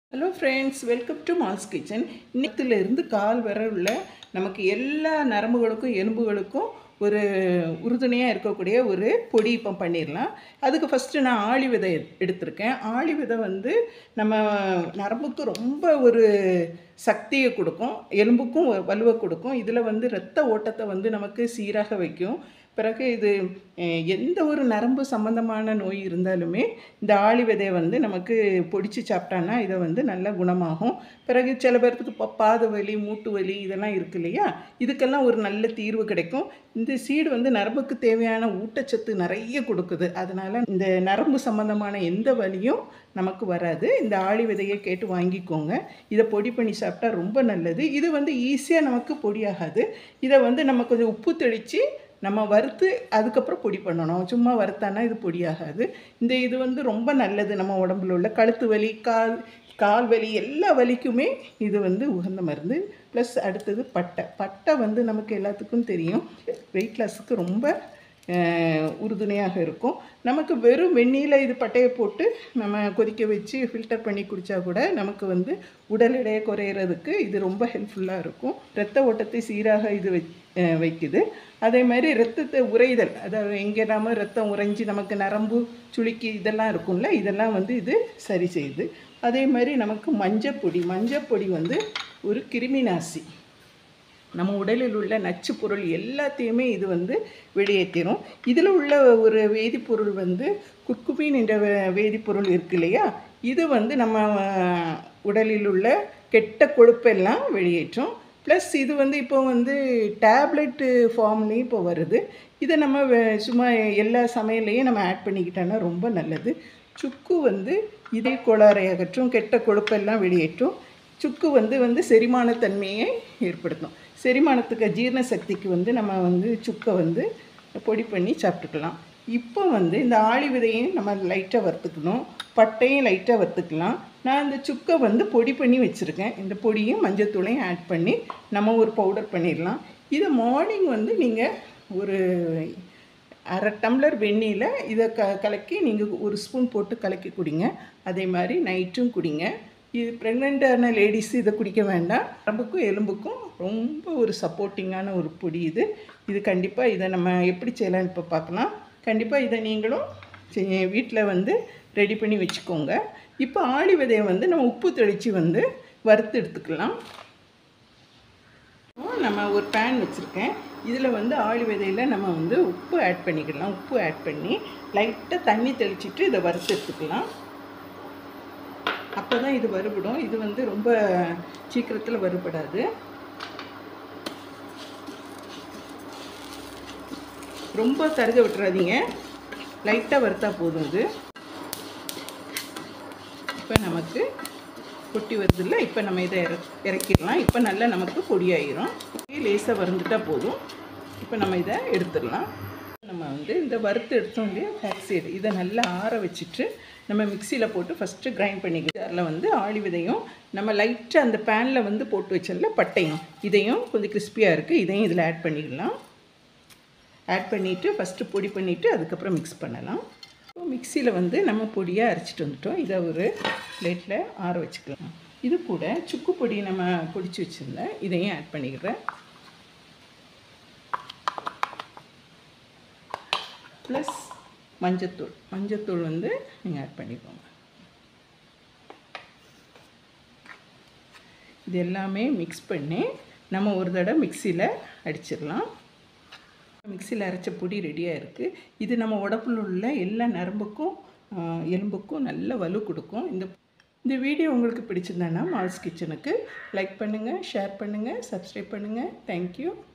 hello friends welcome to Mal's kitchen இருந்து call வர உள்ள நமக்கு எல்லா நரம்புகளுக்கும் எலும்புகளுக்கும் ஒரு உறுதுணையாக இருக்கக்கூடிய ஒரு பொடி இப்போ பண்ணிடலாம் அதுக்கு ஃபஸ்ட்டு நான் ஆளி விதை எடு- எடுத்திருக்கேன் ஆளி விதை வந்து நம்ம நரம்புக்கு ரொம்ப ஒரு சக்தியை கொடுக்கும் எலும்புக்கும் ஒரு வலுவை கொடுக்கும் இதில் வந்து இரத்த ஓட்டத்தை வந்து நமக்கு சீராக வைக்கும் பிறகு இது அஹ், எந்த ஒரு நரம்பு சம்பந்தமான நோய் இருந்தாலுமே இந்த ஆளி விதையை வந்து நமக்கு பொடிச்சு சாப்பிட்டான்னா இதை வந்து நல்லா குணமாகும் பிறகு சில பேர்த்துக்கு இப்போ பாத வலி மூட்டு வலி இதெல்லாம் இருக்கு இல்லையா இதுக்கெல்லாம் ஒரு நல்ல தீர்வு கிடைக்கும் இந்த சீடு வந்து நரம்புக்கு தேவையான ஊட்டச்சத்து நிறைய கொடுக்குது அதனால் இந்த நரம்பு சம்பந்தமான எந்த வலியும் நமக்கு வராது இந்த ஆளி விதையை கேட்டு வாங்கிக்கோங்க இதை பொடி பண்ணி சாப்பிட்டா ரொம்ப நல்லது இது வந்து ஈஸியாக நமக்கு பொடியாகாது இதை வந்து நம்ம கொஞ்சம் உப்பு தெளித்து நம்ம வறுத்து அதுக்கப்புறம் பொடி பண்ணணும் சும்மா வறுத்தானா இது பொடியாகாது இந்த இது வந்து ரொம்ப நல்லது நம்ம உடம்புல உள்ள கழுத்து வலி கால் கால் வலி எல்லா வலிக்குமே இது வந்து உகந்த மருந்து ப்ளஸ் அடுத்தது பட்டை பட்டை வந்து நமக்கு எல்லாத்துக்கும் தெரியும் வெயிட் லாஸுக்கு ரொம்ப அஹ், உறுதுணையாக இருக்கும் நமக்கு வெறும் வெந்நீரில் இது பட்டையை போட்டு நம்ம கொதிக்க வச்சு ஃபில்டர் பண்ணி குடித்தா கூட நமக்கு வந்து உடல் எடையை குறையிறதுக்கு இது ரொம்ப ஹெல்ப்ஃபுல்லாக இருக்கும் இரத்த ஓட்டத்தை சீராக இது வை அஹ், வைக்குது அதே மாதிரி ரத்தத்தை உறைதல் அதாவது எங்கே நாம ரத்தம் உறைஞ்சி நமக்கு நரம்பு சுளுக்கி இதெல்லாம் இருக்கும்ல இதெல்லாம் வந்து இது சரி செய்யுது அதே மாதிரி நமக்கு மஞ்சப்பொடி மஞ்சப்பொடி வந்து ஒரு கிருமி நாசி நம்ம உடலில் உள்ள நச்சு பொருள் எல்லாத்தையுமே இது வந்து வெளியேற்றிடும் இதில் உள்ள ஒரு வேதிப்பொருள் வந்து குர்குமின் என்ற வே- வேதிப்பொருள் இருக்கு இல்லையா இது வந்து நம்ம அஹ், உடலில் உள்ள கெட்ட கொழுப்பெல்லாம் வெளியேற்றும் ப்ளஸ் இது வந்து இப்போ வந்து டேப்லெட்டு ஃபார்ம்லேயும் இப்போ வருது இதை நம்ம வே- சும்மா எல்லா சமையல்லையும் நம்ம ஆட் பண்ணிக்கிட்டோன்னா ரொம்ப நல்லது சுக்கு வந்து இதே கோளாறை அகற்றும் கெட்ட கொழுப்பெல்லாம் வெளியேற்றும் சுக்கு வந்து வந்து செரிமானத்தன்மையை ஏற்படுத்தும் செரிமானத்துக்கு ஜீரண சக்திக்கு வந்து நம்ம வந்து சுக்கை வந்து பொடி பண்ணி சாப்பிட்டுக்கலாம் இப்போ வந்து இந்த ஆளி விதையும் நம்ம லைட்டாக வறுத்துக்கணும் பட்டையும் லைட்டாக வறுத்துக்கலாம் நான் இந்த சுக்கை வந்து பொடி பண்ணி வச்சுருக்கேன் இந்த பொடியும் மஞ்சத்தூளையும் ஆட் பண்ணி நம்ம ஒரு பவுடர் பண்ணிடலாம் இதை மார்னிங் வந்து நீங்கள் ஒரு அரை டம்ளர் வெந்நீரில் இதை க கலக்கி நீங்கள் ஒரு ஸ்பூன் போட்டு கலக்கி குடிங்க அதே மாதிரி நைட்டும் குடிங்க இது ப்ரெக்னெண்ட்டான லேடிஸ் இதை குடிக்க வேண்டாம் உடம்புக்கும் எலும்புக்கும் ரொம்ப ஒரு சப்போர்ட்டிங்கான ஒரு பொடி இது இது கண்டிப்பாக இதை நம்ம எப்படி செய்யலாம்னு இப்போ பார்க்கலாம் கண்டிப்பாக இதை நீங்களும் வீட்டில் வந்து ரெடி பண்ணி வச்சுக்கோங்க இப்போ ஆளி விதையை வந்து நம்ம உப்பு தெளித்து வந்து வறுத்து எடுத்துக்கலாம் இப்போ நம்ம ஒரு பேன் வச்சுருக்கேன் இதில் வந்து ஆளி விதையில் நம்ம வந்து உப்பு ஆட் பண்ணிக்கலாம் உப்பு ஆட் பண்ணி லைட்டாக தண்ணி தெளிச்சிட்டு இதை வறுத்து எடுத்துக்கலாம் அப்போ தான் இது வறுபடும் இது வந்து ரொம்ப சீக்கிரத்தில் வறுபடாது ரொம்ப கருக விட்டுறாதீங்க லைட்டாக வறுத்தா போதும் இது இப்போ நமக்கு கொட்டி வருதுல்ல இப்போ நம்ம இதை இற இறக்கிடலாம் இப்போ நல்லா நமக்கு பொடியாயிரும் லேசாக வறுந்துட்டா போதும் இப்போ நம்ம இதை எடுத்துடலாம் நம்ம வந்து இந்த வறுத்து எடுத்தோம் இல்லையா ஃபேக்ஸைடு இதை நல்லா ஆற வச்சுட்டு நம்ம மிக்சியில் போட்டு ஃபஸ்ட்டு கிரைண்ட் பண்ணிக்கலாம் அதில் வந்து ஆளி விதையும் நம்ம லைட்டாக அந்த பேனில் வந்து போட்டு வச்சல பட்டையும் இதையும் கொஞ்சம் கிறிஸ்பியாக இருக்குது இதையும் இதில் ஆட் பண்ணிக்கலாம் ஆட் பண்ணிவிட்டு ஃபஸ்ட்டு பொடி பண்ணிவிட்டு அதுக்கப்புறம் மிக்ஸ் பண்ணலாம் இப்போ மிக்சியில் வந்து நம்ம பொடியாக அரைச்சிட்டு வந்துட்டோம் இதை ஒரு பிளேட்டில் ஆற வச்சுக்கலாம் இது கூட சுக்கு பொடி நம்ம பொடிச்சு வச்சுருந்தேன் இதையும் ஆட் பண்ணிக்கிறேன் ப்ளஸ் மஞ்சத்தூள் மஞ்சத்தூள் வந்து நீங்கள் ஆட் பண்ணிக்கோங்க இது எல்லாமே மிக்ஸ் பண்ணி நம்ம ஒரு தடவை மிக்சியில் அடிச்சிடலாம் மிக்சியில் அரைச்ச பொடி ரெடியாக இருக்குது இது நம்ம உடம்புல உள்ள எல்லா நரம்புக்கும் ஆஹ், எலும்புக்கும் நல்ல வலு கொடுக்கும் இந்த இந்த வீடியோ உங்களுக்கு பிடிச்சிருந்தேன்னா மால்ஸ் கிச்சனுக்கு லைக் பண்ணுங்கள் ஷேர் பண்ணுங்கள் சப்ஸ்கிரைப் பண்ணுங்கள் தேங்க்யூ